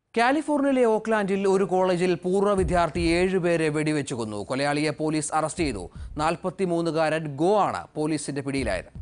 കാലിഫോർണിയയിലെ ഓക്ലാൻഡിൽ ഒരു കോളേജിൽ പൂർവ്വ വിദ്യാർത്ഥി ഏഴുപേരെ വെടിവെച്ചു കൊന്നു കൊലയാളിയെ പോലീസ് അറസ്റ്റ് ചെയ്തു നാൽപ്പത്തിമൂന്നുകാരൻ ഗോ ആണ് പോലീസിന്റെ പിടിയിലായത്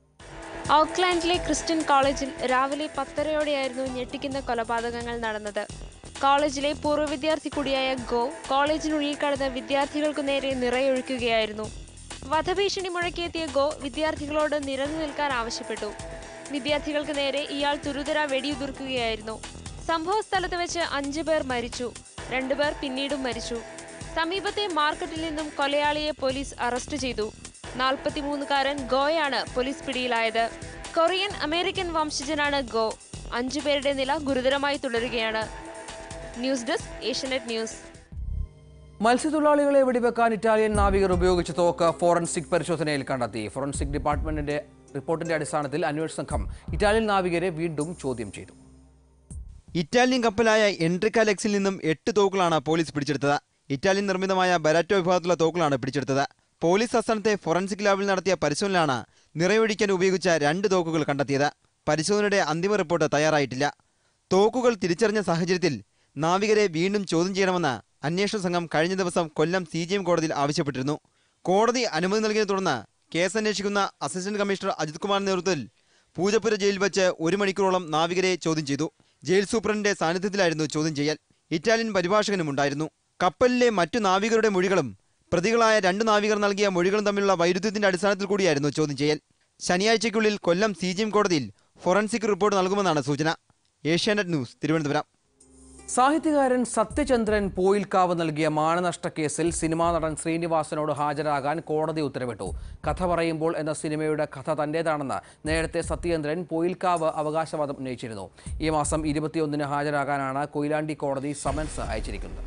ഓക്ലാൻഡിലെ ക്രിസ്ത്യൻ കോളേജിൽ രാവിലെ പത്തരയോടെയായിരുന്നു ഞെട്ടിക്കുന്ന കൊലപാതകങ്ങൾ നടന്നത് കോളേജിലെ പൂർവ്വ വിദ്യാർത്ഥി കൂടിയായ ഗോ കോളേജിനുള്ളിൽ കടന്ന് വിദ്യാർത്ഥികൾക്കു നേരെ നിറയൊഴിക്കുകയായിരുന്നു വധഭീഷണി മുഴക്കിയെത്തിയ ഗോ വിദ്യാർത്ഥികളോട് നിരന്നു നിൽക്കാൻ ആവശ്യപ്പെട്ടു വിദ്യാർത്ഥികൾക്ക് നേരെ ഇയാൾ തുരുതുര വെടിയുതിർക്കുകയായിരുന്നു സംഭവ സ്ഥലത്ത് വെച്ച് അഞ്ചു പേർ മരിച്ചു രണ്ടുപേർ പിന്നീടും മരിച്ചു സമീപത്തെ മാർക്കറ്റിൽ നിന്നും കൊലയാളിയെ പോലീസ് അറസ്റ്റ് ചെയ്തു നാൽപ്പത്തിമൂന്നുകാരൻ ഗോയാണ് പോലീസ് പിടിയിലായത് കൊറിയൻ അമേരിക്കൻ വംശജനാണ് ഗോ അഞ്ചു പേരുടെ നില ഗുരുതരമായി തുടരുകയാണ് ന്യൂസ് ഡെസ്ക് ഏഷ്യനെറ്റ് ന്യൂസ് മത്സ്യത്തൊഴിലാളികളെ വെടിവെക്കാൻ ഇറ്റാലിയൻ നാവികർ ഉപയോഗിച്ച തോക്ക് ഫോറൻസിക് പരിശോധനയിൽ കണ്ടെത്തി ഫോറൻസിക് ഡിപ്പാർട്ട്മെന്റിന്റെ റിപ്പോർട്ടിന്റെ അടിസ്ഥാനത്തിൽ അന്വേഷണ സംഘം ഇറ്റാലിയൻ നാവികരെ വീണ്ടും ചോദ്യം ചെയ്തു ഇറ്റാലിയൻ കപ്പലായ എൻട്രിക്ക ലെക്സിൽ നിന്നും എട്ട് തോക്കുകളാണ് പോലീസ് പിടിച്ചെടുത്തത് ഇറ്റാലിയൻ നിർമ്മിതമായ ബരാറ്റോ വിഭാഗത്തിലുള്ള തോക്കുകളാണ് പിടിച്ചെടുത്തത് പോലീസ് ആസ്ഥാനത്തെ ഫോറൻസിക് ലാബിൽ നടത്തിയ പരിശോധനയിലാണ് നിറയൊഴിക്കാൻ ഉപയോഗിച്ച രണ്ട് തോക്കുകൾ കണ്ടെത്തിയത് പരിശോധനയുടെ അന്തിമ റിപ്പോർട്ട് തയ്യാറായിട്ടില്ല തോക്കുകൾ തിരിച്ചറിഞ്ഞ സാഹചര്യത്തിൽ നാവികരെ വീണ്ടും ചോദ്യം ചെയ്യണമെന്ന് അന്വേഷണ സംഘം കഴിഞ്ഞ ദിവസം കൊല്ലം സി ജി എം കോടതിയിൽ ആവശ്യപ്പെട്ടിരുന്നു കോടതി അനുമതി നൽകിയതിനെ തുടർന്ന് കേസ് അന്വേഷിക്കുന്ന അസിസ്റ്റന്റ് കമ്മീഷണർ അജിത് കുമാറിന്റെ നേതൃത്വത്തിൽ പൂജപ്പുര ജയിലിൽ വെച്ച് ഒരു മണിക്കൂറോളം നാവികരെ ചോദ്യം ചെയ്തു ജയിൽ സൂപ്രണ്ടിന്റെ സാന്നിധ്യത്തിലായിരുന്നു ചോദ്യം ചെയ്യൽ ഇറ്റാലിയൻ പരിഭാഷകനും ഉണ്ടായിരുന്നു കപ്പലിലെ മറ്റു നാവികരുടെ മൊഴികളും പ്രതികളായ രണ്ട് നാവികർ നൽകിയ മൊഴികളും തമ്മിലുള്ള വൈരുദ്ധ്യത്തിന്റെ അടിസ്ഥാനത്തിൽ കൂടിയായിരുന്നു ചോദ്യം ചെയ്യൽ ശനിയാഴ്ചയ്ക്കുള്ളിൽ കൊല്ലം സി ജി എം കോടതിയിൽ ഫോറൻസിക് റിപ്പോർട്ട് നൽകുമെന്നാണ് സൂചന ഏഷ്യാനെറ്റ് ന്യൂസ് തിരുവനന്തപുരം സാഹിത്യകാരൻ സത്യചന്ദ്രൻ പോയിൽക്കാവ് നൽകിയ മാനനഷ്ട കേസിൽ സിനിമാ നടൻ ശ്രീനിവാസനോട് ഹാജരാകാൻ കോടതി ഉത്തരവിട്ടു കഥ പറയുമ്പോൾ എന്ന സിനിമയുടെ കഥ തന്റേതാണെന്ന് നേരത്തെ സത്യചന്ദ്രൻ പോയിൽക്കാവ് അവകാശവാദം ഉന്നയിച്ചിരുന്നു ഈ മാസം ഇരുപത്തിയൊന്നിന് ഹാജരാകാനാണ് കൊയിലാണ്ടി കോടതി സമൻസ് അയച്ചിരിക്കുന്നത്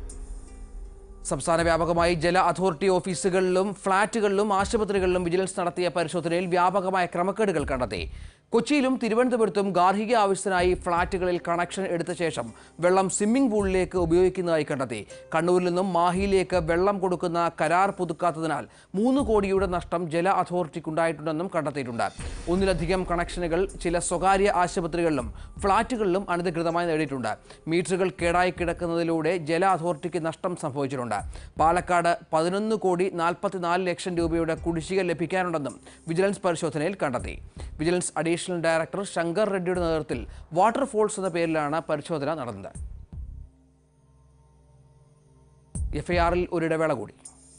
സംസ്ഥാന വ്യാപകമായി ജല അതോറിറ്റി ഓഫീസുകളിലും ഫ്ളാറ്റുകളിലും ആശുപത്രികളിലും വിജിലൻസ് നടത്തിയ പരിശോധനയിൽ വ്യാപകമായ ക്രമക്കേടുകൾ കണ്ടെത്തി കൊച്ചിയിലും തിരുവനന്തപുരത്തും ഗാർഹിക ആവശ്യത്തിനായി ഫ്ളാറ്റുകളിൽ കണക്ഷൻ എടുത്ത ശേഷം വെള്ളം സ്വിമ്മിംഗ് പൂളിലേക്ക് ഉപയോഗിക്കുന്നതായി കണ്ടെത്തി കണ്ണൂരിൽ നിന്നും മാഹിയിലേക്ക് വെള്ളം കൊടുക്കുന്ന കരാർ പുതുക്കാത്തതിനാൽ മൂന്ന് കോടിയുടെ നഷ്ടം ജല അതോറിറ്റിക്കുണ്ടായിട്ടുണ്ടെന്നും കണ്ടെത്തിയിട്ടുണ്ട് ഒന്നിലധികം കണക്ഷനുകൾ ചില സ്വകാര്യ ആശുപത്രികളിലും ഫ്ളാറ്റുകളിലും അനധികൃതമായി നേടിയിട്ടുണ്ട് മീറ്ററുകൾ കേടായി കിടക്കുന്നതിലൂടെ ജല അതോറിറ്റിക്ക് നഷ്ടം സംഭവിച്ചിട്ടുണ്ട് പാലക്കാട് പതിനൊന്ന് കോടി നാൽപ്പത്തിനാല് ലക്ഷം രൂപയുടെ കുടിശ്ശിക ലഭിക്കാനുണ്ടെന്നും വിജിലൻസ് പരിശോധനയിൽ കണ്ടെത്തി വിജിലൻസ് അഡീഷണൽ ഡയറക്ടർ ശങ്കർ റെഡ്ഡിയുടെ നേതൃത്വത്തിൽ വാട്ടർഫോൾസ് എന്ന പേരിലാണ് പരിശോധന നടന്നത് എഫ്ഐആറിൽ ഒരിടവേള കൂടി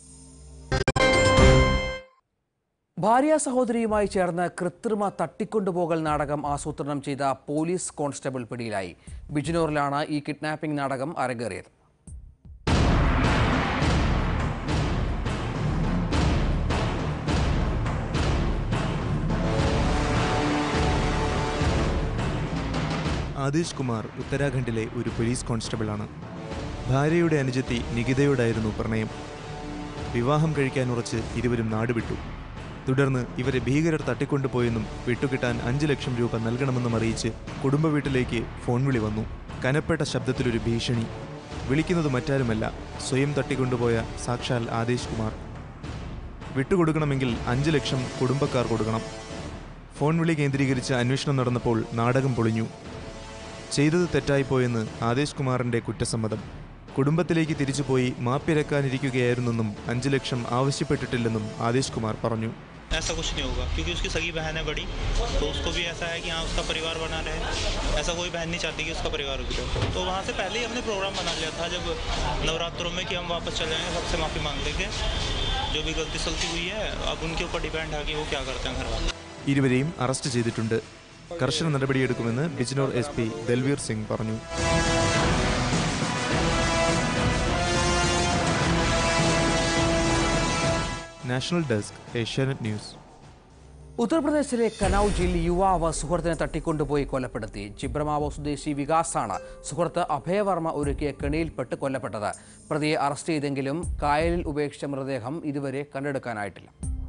ഭാര്യ സഹോദരിയുമായി ചേർന്ന് കൃത്രിമ തട്ടിക്കൊണ്ടുപോകൽ നാടകം ആസൂത്രണം ചെയ്ത പോലീസ് കോൺസ്റ്റബിൾ പിടിയിലായി ബിജ്നോറിലാണ് ഈ കിഡ്നാപ്പിംഗ് നാടകം അരങ്ങേറിയത് ആദേശ് കുമാർ ഉത്തരാഖണ്ഡിലെ ഒരു പോലീസ് കോൺസ്റ്റബിളാണ് ഭാര്യയുടെ അനുജത്തി നികിതയോടായിരുന്നു പ്രണയം വിവാഹം കഴിക്കാൻ ഉറച്ച് ഇരുവരും നാടുവിട്ടു തുടർന്ന് ഇവരെ ഭീകരർ തട്ടിക്കൊണ്ടുപോയെന്നും വിട്ടുകിട്ടാൻ അഞ്ച് ലക്ഷം രൂപ നൽകണമെന്നും അറിയിച്ച് കുടുംബ വീട്ടിലേക്ക് ഫോൺ വിളി വന്നു കനപ്പെട്ട ശബ്ദത്തിലൊരു ഭീഷണി വിളിക്കുന്നത് മറ്റാരുമല്ല സ്വയം തട്ടിക്കൊണ്ടുപോയ സാക്ഷാൽ ആദേശ് കുമാർ വിട്ടുകൊടുക്കണമെങ്കിൽ അഞ്ച് ലക്ഷം കുടുംബക്കാർ കൊടുക്കണം ഫോൺ വിളി കേന്ദ്രീകരിച്ച് അന്വേഷണം നടന്നപ്പോൾ നാടകം പൊളിഞ്ഞു ചെയ്തത് തെറ്റായിപ്പോയെന്ന് ആദേശ് കുമാറിന്റെ കുറ്റസമ്മതം കുടുംബത്തിലേക്ക് തിരിച്ചുപോയി മാപ്പിരക്കാനിരിക്കുകയായിരുന്നെന്നും അഞ്ചു ലക്ഷം ആവശ്യപ്പെട്ടിട്ടില്ലെന്നും ആദേശ് കുമാർ പറഞ്ഞു ऐसा कुछ नहीं होगा क्योंकि उसकी सगी बहन है बड़ी तो उसको भी ऐसा है कि हाँ उसका परिवार बना रहे ऐसा कोई बहन नहीं चाहती कि उसका परिवार रुक जाए तो वहाँ से पहले ही हमने प्रोग्राम बना लिया था जब नवरात्रों में कि हम वापस चले जाएंगे सबसे माफ़ी मांग लेंगे जो भी गलती सलती हुई है अब उनके ऊपर डिपेंड है कि वो क्या करते हैं घर वाले ഇരുവരെയും അറസ്റ്റ് ചെയ്തിട്ടുണ്ട് കർശന നടപടിയെടുക്കുമെന്ന് ബിജ്നോർ എസ് പി ദൽവീർ സിംഗ് പറഞ്ഞു നാഷണൽ ഡെസ്ക് ഏഷ്യാനെറ്റ് ന്യൂസ് ഉത്തർപ്രദേശിലെ കനൌജിൽ യുവാവ് സുഹൃത്തിനെ തട്ടിക്കൊണ്ടുപോയി കൊലപ്പെടുത്തി ചിബ്രമാവോ സ്വദേശി വികാസാണ് സുഹൃത്ത് അഭയവർമ്മ ഒരുക്കിയ കെണിയിൽപ്പെട്ട് കൊല്ലപ്പെട്ടത് പ്രതിയെ അറസ്റ്റ് ചെയ്തെങ്കിലും കായലിൽ ഉപേക്ഷിച്ച മൃതദേഹം ഇതുവരെ കണ്ടെടുക്കാനായിട്ടില്ല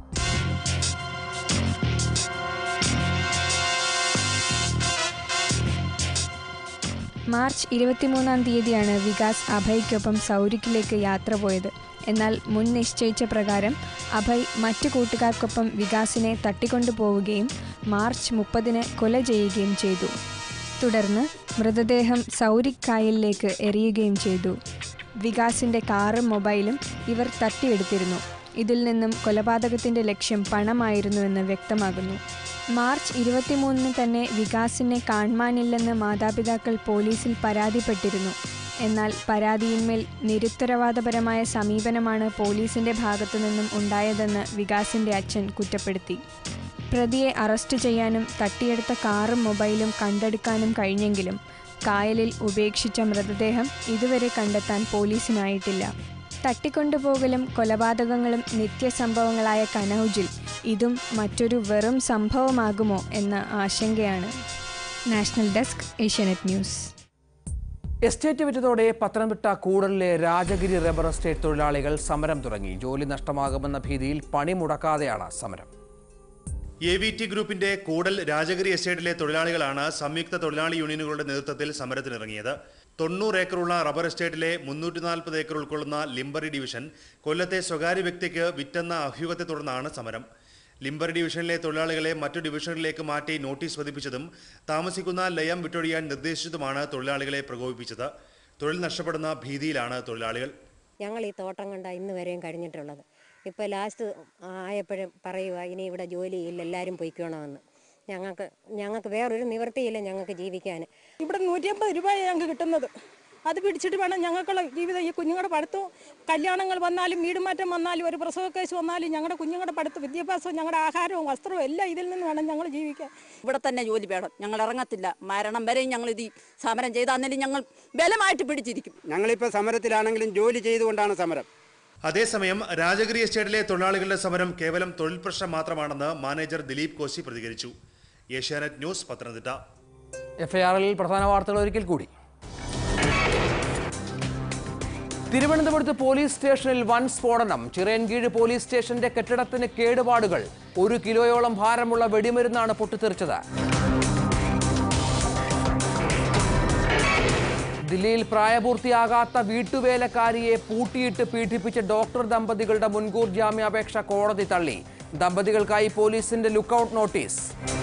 മാർച്ച് ഇരുപത്തിമൂന്നാം തീയതിയാണ് വികാസ് അഭയ്ക്കൊപ്പം സൗരിക്കിലേക്ക് യാത്ര പോയത് എന്നാൽ മുൻ നിശ്ചയിച്ച പ്രകാരം അഭയ് മറ്റു കൂട്ടുകാർക്കൊപ്പം വികാസിനെ തട്ടിക്കൊണ്ടുപോവുകയും മാർച്ച് മുപ്പതിന് കൊല ചെയ്യുകയും ചെയ്തു തുടർന്ന് മൃതദേഹം സൗരിക് കായലിലേക്ക് എറിയുകയും ചെയ്തു വികാസിന്റെ കാറും മൊബൈലും ഇവർ തട്ടിയെടുത്തിരുന്നു ഇതിൽ നിന്നും കൊലപാതകത്തിന്റെ ലക്ഷ്യം പണമായിരുന്നുവെന്ന് വ്യക്തമാകുന്നു മാർച്ച് ഇരുപത്തിമൂന്നിന് തന്നെ വികാസിനെ കാണാനില്ലെന്ന് മാതാപിതാക്കൾ പോലീസിൽ പരാതിപ്പെട്ടിരുന്നു എന്നാൽ പരാതിയിന്മേൽ നിരുത്തരവാദപരമായ സമീപനമാണ് പോലീസിന്റെ ഭാഗത്തു നിന്നും ഉണ്ടായതെന്ന് വികാസിന്റെ അച്ഛൻ കുറ്റപ്പെടുത്തി പ്രതിയെ അറസ്റ്റ് ചെയ്യാനും തട്ടിയെടുത്ത കാറും മൊബൈലും കണ്ടെടുക്കാനും കഴിഞ്ഞെങ്കിലും കായലിൽ ഉപേക്ഷിച്ച മൃതദേഹം ഇതുവരെ കണ്ടെത്താൻ പോലീസിനായിട്ടില്ല തട്ടിക്കൊണ്ടുപോകലും കൊലപാതകങ്ങളും നിത്യസംഭവങ്ങളായ കനൌജിൽ ഇതും മറ്റൊരു വെറും സംഭവമാകുമോ എന്ന ആശങ്കയാണ് national desk Asianet news estate വിറ്റതോടെ പത്തനംതിട്ട കൂടലിലെ രാജഗിരി റബ്ബർ എസ്റ്റേറ്റ് തൊഴിലാളികൾ സമരം തുടങ്ങി ജോലി നഷ്ടമാകുമെന്ന ഭീതിയിൽ പണി മുടക്കാതെയാണ് സമരം എ വി ടി ഗ്രൂപ്പിന്റെ കൂടൽ രാജഗിരി എസ്റ്റേറ്റിലെ തൊഴിലാളികളാണ് സംയുക്ത തൊഴിലാളി യൂണിയനുകളുടെ നേതൃത്വത്തിൽ സമരത്തിനിറങ്ങിയത് തൊണ്ണൂറ് ഏക്കറുള്ള റബ്ബർ എസ്റ്റേറ്റിലെ മുന്നൂറ്റി നാൽപ്പത് ഏക്കർ ഉൾക്കൊള്ളുന്ന ലിംബറി ഡിവിഷൻ കൊല്ലത്തെ സ്വകാര്യ വ്യക്തിക്ക് വിറ്റെന്ന അഭ്യൂഹത്തെ തുടർന്നാണ് സമരം ലിംബറി ഡിവിഷനിലെ തൊഴിലാളികളെ മറ്റു ഡിവിഷനുകളിലേക്ക് മാറ്റി നോട്ടീസ് പതിപ്പിച്ചതും താമസിക്കുന്ന ലയം വിട്ടൊഴിയാൻ നിർദ്ദേശിച്ചതുമാണ് തൊഴിലാളികളെ പ്രകോപിപ്പിച്ചത് തൊഴിൽ നഷ്ടപ്പെടുന്ന ഭീതിയിലാണ് തൊഴിലാളികൾ ഞങ്ങൾ ഈ തോട്ടം കണ്ട ഇന്ന് വരെയും കഴിഞ്ഞിട്ടുള്ളത് ഇപ്പോൾ ലാസ്റ്റ് ആയപ്പോഴും പറയുക ഇനി ഇവിടെ ജോലിയില്ല എല്ലാവരും പൊയ്ക്കണമെന്ന് ഞങ്ങൾക്ക് ഞങ്ങൾക്ക് വേറൊരു നിവൃത്തിയില്ല ഞങ്ങൾക്ക് ജീവിക്കാൻ ഇവിടെ നൂറ്റിയമ്പത് രൂപയാണ് ഞങ്ങൾക്ക് കിട്ടുന്നത് അത് പിടിച്ചിട്ട് വേണം ഞങ്ങൾക്കുള്ള ജീവിതം ഈ കുഞ്ഞുങ്ങളുടെ പഠിത്തവും കല്യാണങ്ങൾ വന്നാലും വീട് മാറ്റം വന്നാലും ഒരു പ്രസവ കേസ് വന്നാലും ഞങ്ങളുടെ കുഞ്ഞുങ്ങളുടെ പഠിത്തം വിദ്യാഭ്യാസവും ഞങ്ങളുടെ ആഹാരവും വസ്ത്രവും എല്ലാം ഇതിൽ നിന്ന് വേണം ഞങ്ങൾ ജീവിക്കാൻ ഇവിടെ തന്നെ ജോലി വേണം ഞങ്ങൾ ഇറങ്ങത്തില്ല മരണം വരെയും ഞങ്ങൾ ഇത് ഈ സമരം ചെയ്ത് അന്നേരം ഞങ്ങൾ ബലമായിട്ട് പിടിച്ചിരിക്കും ഞങ്ങളിപ്പോൾ സമരത്തിലാണെങ്കിലും ജോലി ചെയ്തുകൊണ്ടാണ് സമരം അതേസമയം രാജഗിരി എസ്റ്റേറ്റിലെ തൊഴിലാളികളുടെ സമരം കേവലം തൊഴിൽ പ്രശ്നം മാത്രമാണെന്ന് മാനേജർ ദിലീപ് കോശി പ്രതികരിച്ചു ഏഷ്യാനെറ്റ് ന്യൂസ് പത്തനംതിട്ട എഫ്ഐആറിൽ പ്രധാന വാർത്തകൾ ഒരിക്കൽ കൂടി തിരുവനന്തപുരത്ത് പോലീസ് സ്റ്റേഷനിൽ വൻ സ്ഫോടനം ചിറയൻകീഴ് പോലീസ് സ്റ്റേഷന്റെ കെട്ടിടത്തിന് കേടുപാടുകൾ ഒരു കിലോയോളം ഭാരമുള്ള വെടിമരുന്നാണ് പൊട്ടിത്തെറിച്ചത് ദില്ലിയിൽ പ്രായപൂർത്തിയാകാത്ത വീട്ടുവേലക്കാരിയെ പൂട്ടിയിട്ട് പീഡിപ്പിച്ച ഡോക്ടർ ദമ്പതികളുടെ മുൻകൂർ ജാമ്യാപേക്ഷ കോടതി തള്ളി ദമ്പതികൾക്കായി പോലീസിന്റെ ലുക്കൌട്ട് നോട്ടീസ്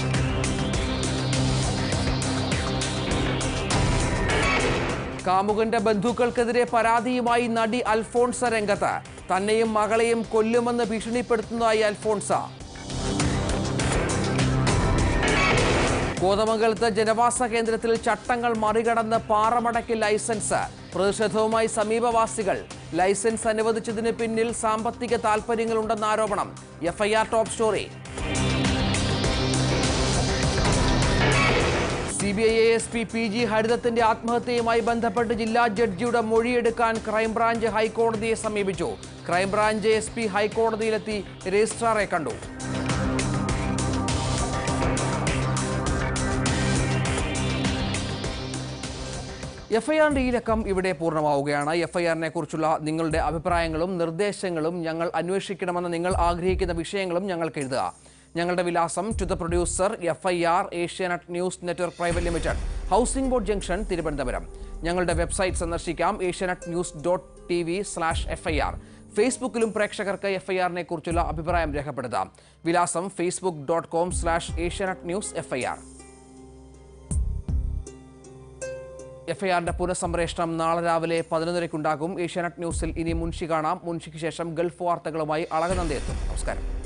കാമുകന്റെ ബന്ധുക്കൾക്കെതിരെ പരാതിയുമായി നടി അൽഫോൺസ രംഗത്ത് തന്നെയും മകളെയും കൊല്ലുമെന്ന് ഭീഷണിപ്പെടുത്തുന്നതായി അൽഫോൺസ കോതമംഗലത്ത് ജനവാസ കേന്ദ്രത്തിൽ ചട്ടങ്ങൾ മറികടന്ന് പാറമടയ്ക്ക് ലൈസൻസ് പ്രതിഷേധവുമായി സമീപവാസികൾ ലൈസൻസ് അനുവദിച്ചതിന് പിന്നിൽ സാമ്പത്തിക താൽപ്പര്യങ്ങളുണ്ടെന്ന ആരോപണം FIR top story C B I S P P G ഹരിതത്തിന്റെ ആത്മഹത്യയുമായി ബന്ധപ്പെട്ട് ജില്ലാ ജഡ്ജിയുടെ മൊഴിയെടുക്കാൻ ക്രൈംബ്രാഞ്ച് ഹൈക്കോടതിയെ സമീപിച്ചു ക്രൈംബ്രാഞ്ച് എസ് പി ഹൈക്കോടതിയിലെത്തി രജിസ്ട്രാറെ കണ്ടു എഫ്ഐആറിന്റെ ഈ ലക്കം ഇവിടെ പൂർണ്ണമാവുകയാണ് എഫ്ഐആറിനെ കുറിച്ചുള്ള നിങ്ങളുടെ അഭിപ്രായങ്ങളും നിർദ്ദേശങ്ങളും ഞങ്ങൾ അന്വേഷിക്കണമെന്ന് നിങ്ങൾ ആഗ്രഹിക്കുന്ന വിഷയങ്ങളും ഞങ്ങൾക്ക് എഴുതുക ഞങ്ങളുടെ വിലാസം to the producer F I R Asianet news network private limited housing board junction Thiruvananthapuram ഞങ്ങളുടെ വെബ്സൈറ്റ് സന്ദർശിക്കാം Asianet news dot T V slash F I R ഫേസ്ബുക്കിലും പ്രേക്ഷകർക്ക് എഫ് ഐ ആറിനെ കുറിച്ചുള്ള അഭിപ്രായം രേഖപ്പെടുത്താം വിലാസം Facebook dot com slash Asianet news F I R എഫ്ഐആറിന്റെ പുനഃസംപ്രേഷണം നാളെ രാവിലെ പതിനൊന്നരയ്ക്കുണ്ടാകും ഏഷ്യാനെറ്റ് ന്യൂസിൽ ഇനി മുൻഷി കാണാം മുൻഷിക്ക് ശേഷം ഗൾഫ് വാർത്തകളുമായി അളകനന്ദ എത്തും നമസ്കാരം